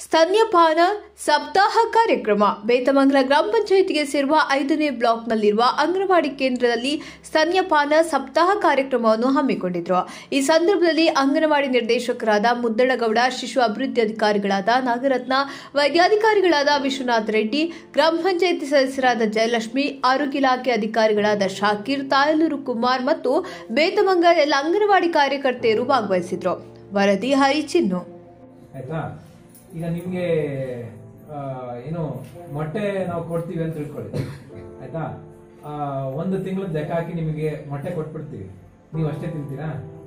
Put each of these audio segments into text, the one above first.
ಸ್ತನ್ಯಪಾನ ಸಪ್ತಾಹ ಕಾರ್ಯಕ್ರಮ ಬೇತಮಂಗಲ ಗ್ರಾಮ ಪಂಚಾಯಿತಿಗೆ ಸೇರುವ ಐದನೇ ಬ್ಲಾಕ್ನಲ್ಲಿರುವ ಅಂಗನವಾಡಿ ಕೇಂದ್ರದಲ್ಲಿ ಸ್ತನ್ಯಪಾನ ಸಪ್ತಾಹ ಕಾರ್ಯಕ್ರಮವನ್ನು ಹಮ್ಮಿಕೊಂಡಿದ್ರು ಈ ಸಂದರ್ಭದಲ್ಲಿ ಅಂಗನವಾಡಿ ನಿರ್ದೇಶಕರಾದ ಮುದ್ದಳಗೌಡ ಶಿಶು ಅಭಿವೃದ್ಧಿ ಅಧಿಕಾರಿಗಳಾದ ನಾಗರತ್ನ ವೈದ್ಯಾಧಿಕಾರಿಗಳಾದ ವಿಶ್ವನಾಥ್ ರೆಡ್ಡಿ ಗ್ರಾಮ ಪಂಚಾಯಿತಿ ಸದಸ್ಯರಾದ ಜಯಲಕ್ಷ್ಮಿ ಆರೋಗ್ಯ ಇಲಾಖೆ ಅಧಿಕಾರಿಗಳಾದ ಶಾಕೀರ್ ತಾಯಲೂರು ಕುಮಾರ್ ಮತ್ತು ಬೇತಮಂಗಲ ಎಲ್ಲ ಅಂಗನವಾಡಿ ಕಾರ್ಯಕರ್ತೆಯರು ಭಾಗವಹಿಸಿದ್ರು ವರದಿ ಹರಿಚಿನ್ನು ಆಯ್ತಾ ಈಗ ನಿಮಗೆ ಏನು ಮೊಟ್ಟೆ ನಾವು ಕೊಡ್ತೀವಿ ಅಂತ ತಿಳ್ಕೊಳ್ಳಿ ಆಯ್ತಾ ಆ, ಒಂದು ತಿಂಗಳು ಲೆಕ್ಕ ಹಾಕಿ ನಿಮಗೆ ಮೊಟ್ಟೆ ಕೊಟ್ಬಿಡ್ತೀವಿ ನೀವು ಅಷ್ಟೇ ತಿಂತೀರಾ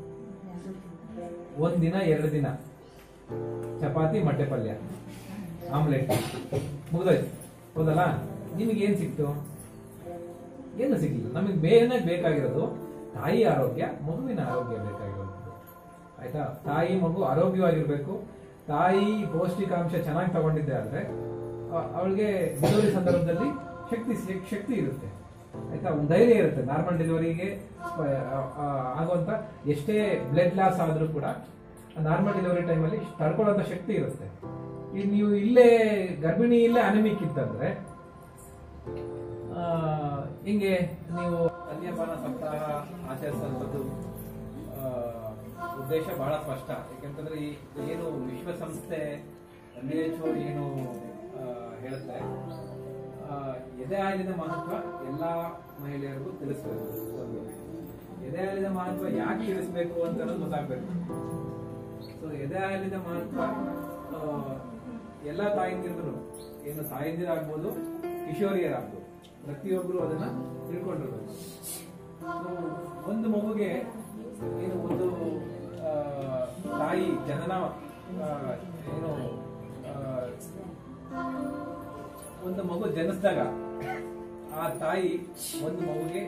ಒಂದ್ ದಿನ ಎರಡು ದಿನ ಚಪಾತಿ ಮೊಟ್ಟೆ ಪಲ್ಯ ಆಮ್ಲೆಟ್ ಮುಗ್ದೋಯ್ತು ಹೌದಲ್ಲ ನಿಮಗೆ ಏನ್ ಸಿಕ್ತು ಏನು ಸಿಗ್ಲಿಲ್ಲ ನಮಗೆ ಬೇಗನೆ ಬೇಕಾಗಿರೋದು ತಾಯಿ ಆರೋಗ್ಯ ಮಗುವಿನ ಆರೋಗ್ಯ ಬೇಕಾಗಿರೋದು ಆಯ್ತಾ ತಾಯಿ ಮಗು ಆರೋಗ್ಯವಾಗಿರ್ಬೇಕು ತಾಯಿ ಪೌಷ್ಟಿಕಾಂಶ ಚೆನ್ನಾಗಿ ತಗೊಂಡಿದ್ದೆ ಆದ್ರೆ ಅ- ಅವಳಿಗೆ ಡೆಲಿವರಿ ಸಂದರ್ಭದಲ್ಲಿ ಶಕ್ತಿ ಶಕ್- ಶಕ್ತಿ ಇರುತ್ತೆ ಆಯ್ತಾ ಒಂದು ಧೈರ್ಯ ಇರುತ್ತೆ ನಾರ್ಮಲ್ ಡೆಲಿವರಿಗೆ ಆಗುವಂತ ಎಷ್ಟೇ ಬ್ಲಡ್ ಲಾಸ್ ಆದ್ರೂ ಕೂಡ ನಾರ್ಮಲ್ ಡೆಲಿವರಿ ಟೈಮಲ್ಲಿ ತಡ್ಕೊಳ್ಳೋಂಥ ಶಕ್ತಿ ಇರುತ್ತೆ ಈಗ ನೀವು ಇಲ್ಲೇ ಗರ್ಭಿಣಿ ಇಲ್ಲೇ ಅನಿಮಿಕ್ ಇತ್ತಂದ್ರೆ ಆ, ಹಿಂಗೆ ನೀವು ಸ್ತನ್ಯಪಾನ ಸಪ್ತಾಹ ಆಚರಿಸುವಂಥದ್ದು ಆ, ಉದ್ದೇಶ ಬಹಳ ಸ್ಪಷ್ಟ ಯಾಕೆಂತಂದ್ರೆ ಈ ಏನು ವಿಶ್ವಸಂಸ್ಥೆ ಡಬ್ಲ್ಯೂ ಎಚ್ ಏನು ಆ, ಹೇಳುತ್ತೆ ಆ, ಎದೆ ಹಾಲಿನ ಮಹತ್ವ ಎಲ್ಲಾ ಮಹಿಳೆಯರಿಗೂ ತಿಳಿಸ್ಬೇಕು ಒಂದು ಎದೆ ಹಾಲಿನ ಮಹತ್ವ ಯಾಕೆ ತಿಳಿಸ್ಬೇಕು ಅಂತ ಅನ್ನೋದು ಗೊತ್ತಾಗ್ಬೇಕು ಸೊ ಎದೆ ಹಾಲಿನ ಮಹತ್ವ ಆ, ಎಲ್ಲ ತಾಯಂದಿರು ಏನು ತಾಯಂದಿರಾಗ್ಬೋದು ಕಿಶೋರಿಯರಾಗ್ಬೋದು ಪ್ರತಿಯೊಬ್ಬರು ಅದನ್ನ ತಿಳ್ಕೊಂಡಿರ್ಬೇಕು So, ಒಂದು ಮಗುಗೆ ಏನು ಒಂದು ಆ, ತಾಯಿ ಜನನ ಆ, ಏನು ಆ, ಒಂದು ಮಗು ಜನಿಸಿದಾಗ ಆ ತಾಯಿ ಒಂದು ಮಗುಗೆ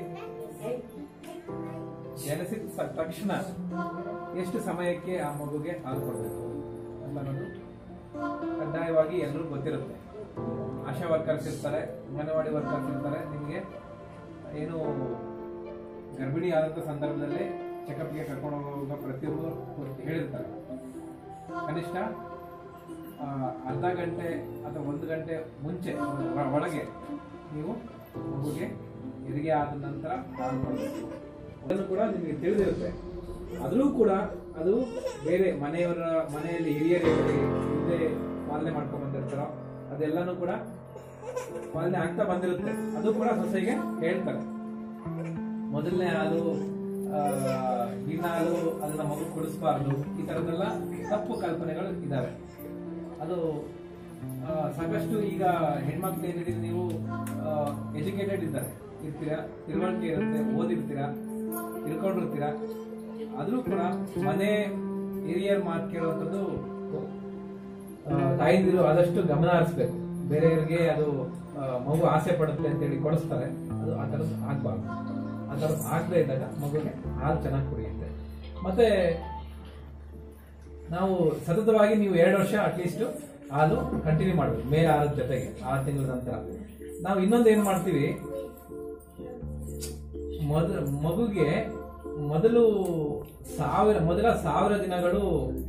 ಜನಿಸಿದ ಸ- ತಕ್ಷಣ ಎಷ್ಟು ಸಮಯಕ್ಕೆ ಆ ಮಗುಗೆ ಹಾಲು ಕೊಡಬೇಕು ಅಂತ ಅನ್ನೋದು ಕಡ್ಡಾಯವಾಗಿ ಎಲ್ಲರೂ ಗೊತ್ತಿರುತ್ತೆ ಆಶಾ ವರ್ಕರ್ಸ್ ಇರ್ತಾರೆ ಅಂಗನವಾಡಿ ವರ್ಕರ್ಸ್ ಇರ್ತಾರೆ ನಿಮಗೆ ಏನು ಗರ್ಭಿಣಿ ಆದಂತ ಸಂದರ್ಭದಲ್ಲಿ ಚೆಕಪ್ಗೆ ಕರ್ಕೊಂಡು ಹೋಗುವಾಗ ಪ್ರತಿಯೊಬ್ಬರು ಹೇಳಿರ್ತಾರೆ ಕನಿಷ್ಠ ಆ, ಅರ್ಧ ಗಂಟೆ ಅಥವಾ ಒಂದು ಗಂಟೆ ಮುಂಚೆ ಒ- ಒಳಗೆ ನೀವು ಮಗುಗೆ ಹೆರಿಗೆ ಆದ ನಂತರ ಹಾಲು ಕೊಡಬೇಕು ಅದನ್ನು ಕೂಡ ನಿಮಗೆ ತಿಳಿದಿರುತ್ತೆ ಆದರೂ ಕೂಡ ಅದು ಬೇರೆ ಮನೆಯವರ ಮನೆಯಲ್ಲಿ ಹಿರಿಯರು ಹಿಂದೆ ಪಾಲನೆ ಮಾಡ್ಕೊಂಡ್ ಬಂದಿರ್ತಾರೋ ಅದೆಲ್ಲಾನು ಕೂಡ ಪಾಲನೆ ಆಗ್ತಾ ಬಂದಿರುತ್ತೆ ಅದು ಕೂಡ ಸೊಸೆಗೆ ಹೇಳ್ತಾರೆ ಮೊದಲನೇ ಹಾಲು ಆ, ಗಿಣ್ಣ ಹಾಲು ಅದನ್ನ ಮಗು ಕುಡಿಸ್ಬಾರ್ದು ಈ ತರದೆಲ್ಲ ತಪ್ಪು ಕಲ್ಪನೆಗಳು ಇದಾವೆ ಅದು ಆ, ಸಾಕಷ್ಟು ಈಗ ಹೆಣ್ಮಕ್ಳು ಏನಿದೆ ನೀವು ಎಜುಕೇಟೆಡ್ ಇದ್ದಾರೆ ಇರ್ತೀರಾ ತಿಳುವಳಿಕೆ ಇರುತ್ತೆ ಓದಿರ್ತೀರಾ ತಿಳ್ಕೊಂಡಿರ್ತೀರಾ ಆದ್ರೂ ಕೂಡ ಮನೆ ಹಿರಿಯರ್ ಮಾತು ಕೇಳುವಂಥದ್ದು ಆ, ತಾಯಂದಿರು ಆದಷ್ಟು ಗಮನ ಹರಿಸ್ಬೇಕು ಬೇರೆಯವರಿಗೆ ಅದು ಆ, ಮಗು ಆಸೆ ಪಡುತ್ತೆ ಅಂತೇಳಿ ಕೊಡಿಸ್ತಾರೆ ಅದು ಆ ಥರದ್ದು ಆಗ್ಬಾರ್ದು ಆ ಥರದ್ದು ಆಗದೆ ಇದ್ದಾಗ ಮಗುಗೆ ಹಾಲು ಚೆನ್ನಾಗಿ ಕುಡಿಯುತ್ತೆ ಮತ್ತೆ ನಾವು ಸತತವಾಗಿ ನೀವು ಎರಡು ವರ್ಷ ಅಟ್ಲೀಸ್ಟ್ ಹಾಲು ಕಂಟಿನ್ಯೂ ಮಾಡಬೇಕು ಮೇಲೆ ಹಾಲದ ಜೊತೆಗೆ ಆರು ತಿಂಗಳ ನಂತರ ನಾವು ಇನ್ನೊಂದು ಏನ್ ಮಾಡ್ತೀವಿ ಮೊದ ಮಗುಗೆ ಮೊದಲು ಸಾವಿರ ಮೊದಲ ಸಾವಿರ ದಿನಗಳು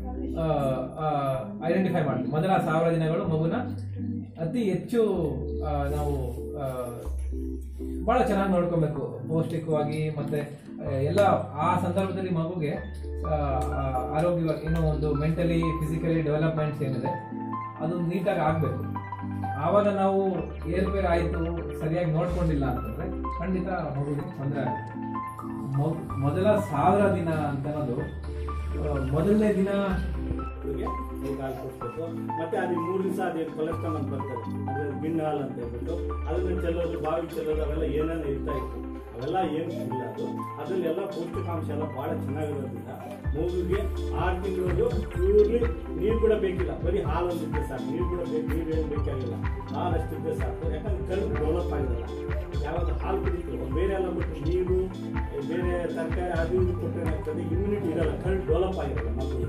ಐಡೆಂಟಿಫೈ ಮಾಡ್ತೀವಿ ಮೊದಲ ಸಾವಿರ ದಿನಗಳು ಮಗುನ ಅತಿ ಹೆಚ್ಚು ಆ, ನಾವು ಆ, ಬಹಳ ಚೆನ್ನಾಗಿ ನೋಡ್ಕೊಬೇಕು ಪೌಷ್ಟಿಕವಾಗಿ ಮತ್ತೆ ಆ, ಎಲ್ಲ ಆ ಸಂದರ್ಭದಲ್ಲಿ ಮಗುಗೆ ಆ, ಆ, ಆರೋಗ್ಯವಾಗಿ ಏನೋ ಒಂದು ಮೆಂಟಲಿ ಫಿಸಿಕಲಿ ಡೆವಲಪ್ಮೆಂಟ್ಸ್ ಏನಿದೆ ಅದು ನೀಟಾಗಿ ಆಗ್ಬೇಕು ಆವಾಗ ನಾವು ಏರ್ಪೇರ್ ಆಯ್ತು ಸರಿಯಾಗಿ ನೋಡ್ಕೊಂಡಿಲ್ಲ ಅಂತಂದ್ರೆ ಖಂಡಿತ ಮಗುಗೆ ತೊಂದರೆ ಆಗುತ್ತೆ ಮಗು- ಮೊದಲ ಸಾವಿರ ದಿನ ಅಂತ ಅನ್ನೋದು ಆ, ಮೊದಲನೇ ದಿನ ಅವ್ರಿಗೆ ಈಗ ಹಾಲು ಕೊಡ್ಬೇಕು ಮತ್ತೆ ಅದಕ್ಕೆ ಮೂರು ದಿವಸ ಅದೇನು ಕೊಲೆಸ್ಟ್ರಾಲ್ ಅಂತ ಬರ್ತದೆ ಅದು ಗಿಣ್ಣು ಹಾಲು ಅಂತ ಹೇಳ್ಬಿಟ್ಟು ಅದನ್ನ ಚೆಲ್ಲೋದು ಬಾವಿ ಚೆಲ್ಲೋದು ಅವೆಲ್ಲ ಏನೇನು ಇರ್ತಾ ಇತ್ತು ಅವೆಲ್ಲ ಏನು ಇಲ್ಲ ಅದು ಅದರಲ್ಲೆಲ್ಲ ಪೌಷ್ಟಿಕಾಂಶ ಎಲ್ಲ ಭಾಳ ಚೆನ್ನಾಗಿರೋದ್ರಿಂದ ಮಗುಗೆ ಆರು ತಿಂಗಳು ಪ್ಯೂರ್ಲಿ ನೀರು ಕೂಡ ಬೇಕಿಲ್ಲ ಬರೀ ಹಾಲು ಒಂದಿದ್ರೆ ಸಾಕು ನೀರು ಕೂಡ ಬೇಕು ನೀರು ಏನು ಬೇಕಾಗಿಲ್ಲ ಹಾಲು ಅಷ್ಟಿದ್ರೆ ಸಾಕು ಯಾಕಂದ್ರೆ ಕಣ್ಣು ಡೆವಲಪ್ ಆಗಿರಲ್ಲ ಯಾವಾಗ ಹಾಲು ಕುಡಿತೀವೋ ಬೇರೆ ಎಲ್ಲ ಬಿಟ್ಟು ನೀರು ಬೇರೆ ತರಕಾರಿ ಅದು ಇದು ಕೊಟ್ಟರೆ ಏನಾಗ್ತದೆ ಇಮ್ಯುನಿಟಿ ಇರಲ್ಲ ಕಣ್ಣು ಡೆವಲಪ್ ಆಗಿರಲ್ಲ ಮಕ್ಕಳಿಗೆ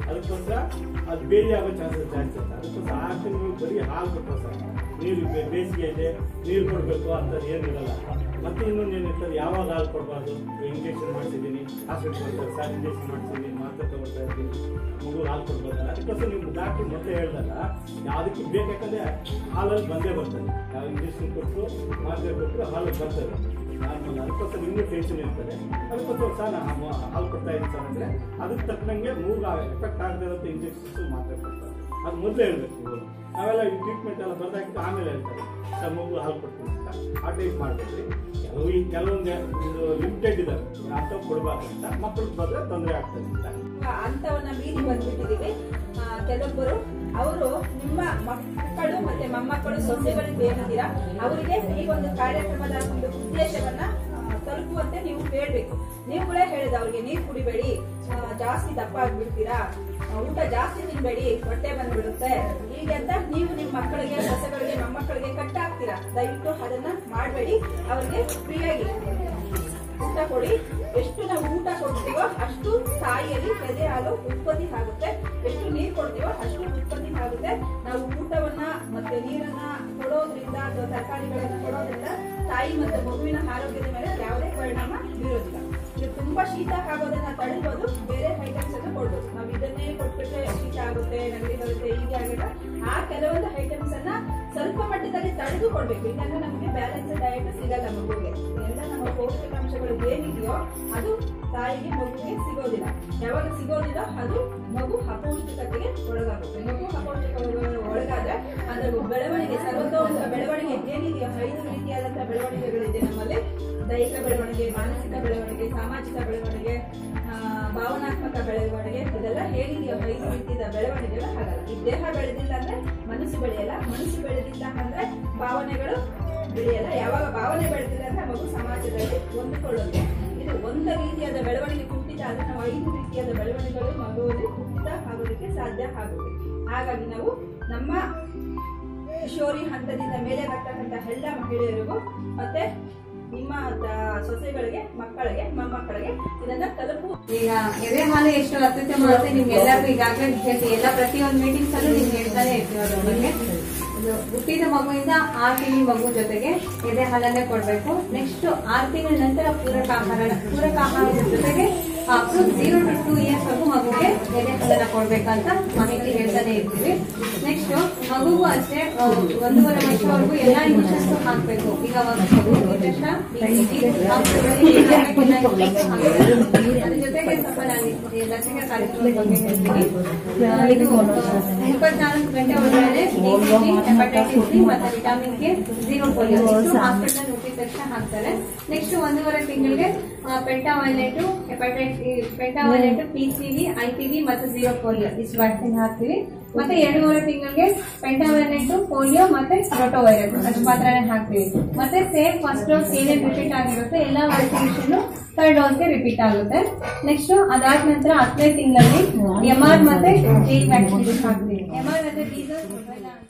ಅದಕ್ಕೋಸ್ಕರ ಅದು ಬೇರೆ ಆಗೋ ಚಾನ್ಸಸ್ ಜಾಸ್ತಿ ಇರುತ್ತೆ ಅದಕ್ಕೋಸ್ಕರ ಆ ತಿಂಗಳು ಬರೀ ಹಾಲು ಕೊಟ್ಟರೆ ಸಾಕು ನೀರು ಬೇ- ಬೇಸಿಗೆ ಇದೆ ನೀರು ಕೊಡಬೇಕು ಅಂತ ಏನಿರಲ್ಲ ಮತ್ತೆ ಇನ್ನೊಂದು ಏನಿರ್ತದೆ ಯಾವಾಗ ಹಾಲು ಕೊಡಬಾರ್ದು ಇಂಜೆಕ್ಷನ್ ಮಾಡಿಸಿದ್ದೀನಿ ಹಾಸ್ಪಿಟಲ್ ಬರ್ತಾರೆ ಸರ್ ಇಂಜೆಕ್ಷನ್ ಮಾಡಿಸಿದ್ದೀನಿ ಮಾತ್ರೆ ತಗೊಳ್ತಾ ಇದ್ದೀನಿ ಮಗು ಹಾಲು ಕೊಡ್ಬೋದಲ್ಲ ಅದಕ್ಕೋಸ್ಕರ ನೀವು ಡಾಕ್ಟರ್ ಮತ್ತೆ ಹೇಳ್ದಲ್ಲ ಯಾವುದಕ್ಕೆ ಬೇಕಾದ್ರೆ ಹಾಲಲ್ಲಿ ಬಂದೇ ಬರ್ತದೆ ಯಾವ ಇಂಜೆಕ್ಷನ್ ಕೊಟ್ಟು ಮಾತ್ರೆ ಕೊಟ್ಟು ಹಾಲು ಬರ್ತದೆ ನಾರ್ಮಲ್ ಅದಕ್ಕೋಸ್ಕರ ಇನ್ನೂ ಟೆನ್ಷನ್ ಇರ್ತದೆ ಅದಕ್ಕೋಸ್ಕರ ಸರ್ ನಾನು ಹಾಲು ಕೊಡ್ತಾ ಇದ್ದೀನಿ ಸರ್ ಅಂದರೆ ಅದಕ್ಕೆ ತಕ್ಕನಂಗೆ ಮೂಗು ಎಫೆಕ್ಟ್ ಆಗದೆ ಇರೋಂಥ ಇಂಜೆಕ್ಷನ್ಸು ಮಾತ್ರೆ ಕೊಡ್ತಾರೆ ಅದು ಮೊದಲೇ ಹೇಳ್ಬೇಕು ನೀವು ನಾವೆಲ್ಲ ಈ ಟ್ರೀಟ್ಮೆಂಟ್ ಎಲ್ಲ ಬರ್ದಾಕಿದ್ದು ಆಮೇಲೆ ಹೇಳ್ತಾರೆ ಸರ್ ಮಗು ಹಾಲು ಕೊಡ್ತೀನಿ ಅಂತ ಆ ಟೈಪ್ ಮಾಡಬೇಡ್ರಿ ಕೆಲವು ಈ ಕೆಲವೊಂದು ಇದು ಲಿಮಿಟೆಡ್ ಇದಾವೆ ಅಂಥವು ಕೊಡಬಾರ್ದು ಅಂತ ಮಕ್ಕಳಿಗೆ ಬಂದರೆ ತೊಂದರೆ ಆಗ್ತದೆ ಅಂತ ಹಂತವನ್ನ ಮೀರಿ ಬಂದ್ಬಿಟ್ಟಿದೀವಿ ಆ, ಕೆಲವೊಬ್ಬರು ಅವರು ನಿಮ್ಮ ಮಕ್ಕಳು ಮತ್ತೆ ಮೊಮ್ಮಕ್ಕಳು ಸೊಸೆಗಳಿಗೆ ಏನಿದ್ದೀರಾ ಅವರಿಗೆ ಈ ಒಂದು ಕಾರ್ಯಕ್ರಮದ ಒಂದು ಉದ್ದೇಶವನ್ನ ಆ, ತಲುಪುವಂತೆ ನೀವು ಹೇಳ್ಬೇಕು ನೀವುಗಳೇ ಹೇಳಿದ ಅವ್ರಿಗೆ ನೀರು ಕುಡಿಬೇಡಿ ಆ, ಜಾಸ್ತಿ ದಪ್ಪ ಆಗ್ಬಿಡ್ತೀರಾ ಆ, ಊಟ ಜಾಸ್ತಿ ತಿನ್ಬೇಡಿ ಹೊಟ್ಟೆ ಬಂದ್ಬಿಡುತ್ತೆ ಹೀಗೆ ಅಂತ ನೀವು ನಿಮ್ಮ ಮಕ್ಕಳಿಗೆ ಸೊಸೆಗಳಿಗೆ ಮೊಮ್ಮಕ್ಕಳಿಗೆ ಕಟ್ಟಾಗ್ತೀರಾ ದಯವಿಟ್ಟು ಅದನ್ನ ಮಾಡಬೇಡಿ ಅವ್ರಿಗೆ ಫ್ರೀಯಾಗಿ ಊಟ ಕೊಡಿ ಎಷ್ಟು ನಾವು ಊಟ ಕೊಡ್ತೀವೋ ಅಷ್ಟು ತಾಯಿಯಲ್ಲಿ ಎದೆ ಹಾಲು ಉತ್ಪತ್ತಿ ಆಗುತ್ತೆ ಎಷ್ಟು ನೀರು ಕೊಡ್ತೀವೋ ಅಷ್ಟು ಉತ್ಪತ್ತಿ ಆಗುತ್ತೆ ನಾವು ಊಟವನ್ನ ಮತ್ತೆ ನೀರನ್ನ ಕೊಡೋದ್ರಿಂದ ಅಥವಾ ತರಕಾರಿಗಳನ್ನ ಕೊಡೋದ್ರಿಂದ ತಾಯಿ ಮತ್ತೆ ಮಗುವಿನ ಆರೋಗ್ಯದ ಮೇಲೆ ಯಾವುದೇ ಪರಿಣಾಮ ಬೀರೋದಿಲ್ಲ ಇದು ತುಂಬಾ ಶೀತ ಆಗೋದನ್ನ ತಡೆಯೋದು ಬೇರೆ ಐಟಮ್ಸ್ ಅನ್ನ ಕೊಡ್ಬೋದು ನಾವು ಇದನ್ನೇ ಕೊಟ್ಬಿಟ್ರೆ ಶೀತ ಆಗುತ್ತೆ ನೆಗಡಿ ಬರುತ್ತೆ ಹೀಗೆ ಆಗಿಲ್ಲ ಆ ಕೆಲವೊಂದು ಐಟಮ್ಸ್ ಅನ್ನ ಸ್ವಲ್ಪ ಮಟ್ಟದಲ್ಲಿ ತಡೆದು ಕೊಡ್ಬೇಕು ಇಲ್ಲಾಂದ್ರೆ ನಮಗೆ ಬ್ಯಾಲೆನ್ಸ್ ಡಯಟ್ ಸಿಗಲ್ಲ ಮಗುಗೆ ಎಲ್ಲ ನಮ್ಮ ಪೌಷ್ಟಿಕಾಂಶಗಳು ಏನಿದೆಯೋ ಅದು ತಾಯಿಗೆ ಮಗುಗೆ ಸಿಗೋದಿಲ್ಲ ಯಾವಾಗ ಸಿಗೋದಿಲ್ಲ ಅದು ಮಗು ಅಪೌಷ್ಟಿಕತೆಗೆ ಒಳಗಾಗುತ್ತೆ ಮಗು ಅಪೌಷ್ಟಿಕ ಒಳಗಾದ್ರೆ ಅದರ ಬೆಳವಣಿಗೆ ಸರ್ವತೋಮುಖ ಬೆಳವಣಿಗೆ ಏನಿದೆಯೋ ಐದು ರೀತಿಯಾದಂತಹ ಬೆಳವಣಿಗೆಗಳಿದೆ ನಮ್ಮಲ್ಲಿ ದೈಹಿಕ ಬೆಳವಣಿಗೆ ಮಾನಸಿಕ ಬೆಳವಣಿಗೆ ಸಾಮಾಜಿಕ ಬೆಳವಣಿಗೆ ಆ, ಭಾವನಾತ್ಮಕ ಬೆಳವಣಿಗೆ ಇದೆಲ್ಲ ಏನಿದೆಯೋ ಐದು ರೀತಿಯ ಬೆಳವಣಿಗೆಗಳು ಹಾಗಲ್ಲ ಈ ದೇಹ ಬೆಳೆದಿಲ್ಲ ಅಂದ್ರೆ ಮನಸ್ಸು ಬೆಳೆಯಲ್ಲ ಮನಸ್ಸು ಬೆಳೆದಿಲ್ಲ ಅಂದ್ರೆ ಭಾವನೆಗಳು ಬೆಳೆಯಲ್ಲ ಯಾವಾಗ ಭಾವನೆ ಬೆಳೆದಿಲ್ಲ ಅಂದ್ರೆ ಮಗು ಸಮಾಜದಲ್ಲಿ ಹೊಂದಿಕೊಳ್ಳುತ್ತೆ ಇದು ಒಂದು ರೀತಿಯಾದ ಬೆಳವಣಿಗೆ ಕುಂಠಿತ ಆದ್ರೆ ನಾವು ಐದು ರೀತಿಯಾದ ಬೆಳವಣಿಗೆಗಳು ಮಗುವಲ್ಲಿ ಕುಂಠಿತ ಆಗೋದಕ್ಕೆ ಸಾಧ್ಯ ಆಗುತ್ತೆ ಹಾಗಾಗಿ ನಾವು ನಮ್ಮ ಕಿಶೋರಿ ಹಂತದಿಂದ ಮೇಲೆ ಬರ್ತಕ್ಕಂಥ ಎಲ್ಲ ಮಹಿಳೆಯರಿಗೂ ಮತ್ತೆ ನಿಮ್ಮ ತ- ಸೊಸೆಗಳಿಗೆ ಮಕ್ಕಳಿಗೆ ಮೊಮ್ಮಕ್ಕಳಿಗೆ ಇದನ್ನ ತಲುಪು ಈಗ ಎದೆ ಹಾಲು ಎಷ್ಟು ಅತ್ಯುತ್ತಮ ಅಂತ ನಿಮ್ಗೆ ಎಲ್ಲರಿಗೂ ಈಗಾಗಲೇ ಹೇಳ್ತೀವಿ ಎಲ್ಲ ಪ್ರತಿಯೊಂದು ಮೀಟಿಂಗ್ಸ್ ಅಲ್ಲೂ ನಿಮ್ಗೆ ಹೇಳ್ತಾನೆ ಇರ್ತೀವಿ ಅದ್ರ ಬಗ್ಗೆ ಇದು ಹುಟ್ಟಿದ ಮಗುವಿಂದ ಆರು ತಿಂಗಳ ಮಗು ಜೊತೆಗೆ ಎದೆ ಹಾಲನ್ನೇ ಕೊಡ್ಬೇಕು ನೆಕ್ಸ್ಟ್ ಆರು ತಿಂಗಳ ನಂತರ ಪೂರಕ ಆಹಾರ ಪೂರಕ ಆಹಾರದ ಜೊತೆಗೆ up to zero to two years ವರೆಗೂ ಮಗುಗೆ ಎದೆ ಹಾಲನ್ನ ಕೊಡ್ಬೇಕಂತ ಮಾಹಿತಿ ಹೇಳ್ತಾನೆ ಇರ್ತೀವಿ ನೆಕ್ಸ್ಟ್ ಮಗುಗೂ ಅಷ್ಟೇ ಆ, ಒಂದೂವರೆ ವರ್ಷವರೆಗೂ ಎಲ್ಲಾ ಇಂಜೆಕ್ಷನ್ಸ್ ಹಾಕ್ಬೇಕು ಈಗ ಒಂದು ಮಗು ಹುಟ್ಟಿದ ತಕ್ಷಣ ಹಾಸ್ಪಿಟಲ್ಗೆ ಏನಾಗ್ಬೇಕು, ಏನಾಗ್ಬೇಕು ಹಾಕ್ಬೇಕು. ಅದ್ರ ಜೊತೆಗೆ ಸ್ವಲ್ಪ ನಾನು ಈ ಲಸಿಕೆ ಕಾರ್ಯಕ್ರಮದ ಬಗ್ಗೆ ಹೇಳ್ತೀನಿ ಆ, ಇದು ಇಪ್ಪತ್ನಾಲ್ಕು ಗಂಟೆ ಒಳಗಡೆ ಹೆಪಟೈಟಿಸ್ ಸಿ ಮತ್ತೆ vitamin K zero polio hospital ಹುಟ್ಟಿದ ತಕ್ಷಣ ಹಾಕ್ತಾರೆ ನೆಕ್ಸ್ಟ್ ಒಂದೂವರೆ ತಿಂಗಳಿಗೆ pentavalent hepatitis pentavalent P C V I P V ಮತ್ತು ಜೀರೋ ಪೋಲಿಯೋ ಇಷ್ಟು ವ್ಯಾಕ್ಸಿನ್ ಹಾಕ್ತೀವಿ ಮತ್ತೆ ಎರಡೂವರೆ ತಿಂಗಳಿಗೆ ಪೆಂಟಾವೈಲೆಟ್ ಪೋಲಿಯೋ ಮತ್ತೆ ರೋಟೋ ವೈರಸ್ ಅಷ್ಟು ಮಾತ್ರನೇ ಹಾಕ್ತೀವಿ ಮತ್ತೆ ಸೇಮ್ ಫಸ್ಟ್ ಡೋಸ್ ಏನೇನು ರಿಪೀಟ್ ಆಗಿರುತ್ತೆ ಎಲ್ಲ ವ್ಯಾಕ್ಸಿನೇಷನ್ ಥರ್ಡ್ ಡೋಸ್ಗೆ ರಿಪೀಟ್ ಆಗುತ್ತೆ ನೆಕ್ಸ್ಟ್ ಅದಾದ ನಂತರ ಹತ್ತನೇ ತಿಂಗಳಲ್ಲಿ ಎಂ ಆರ್ ಮತ್ತೆ ಜಿ ವ್ಯಾಕ್ಸಿನೇಷನ್ ಹಾಕ್ತೀವಿ ಎಂ ಆರ್ ಮತ್ತೆ ಜೀಸಸ್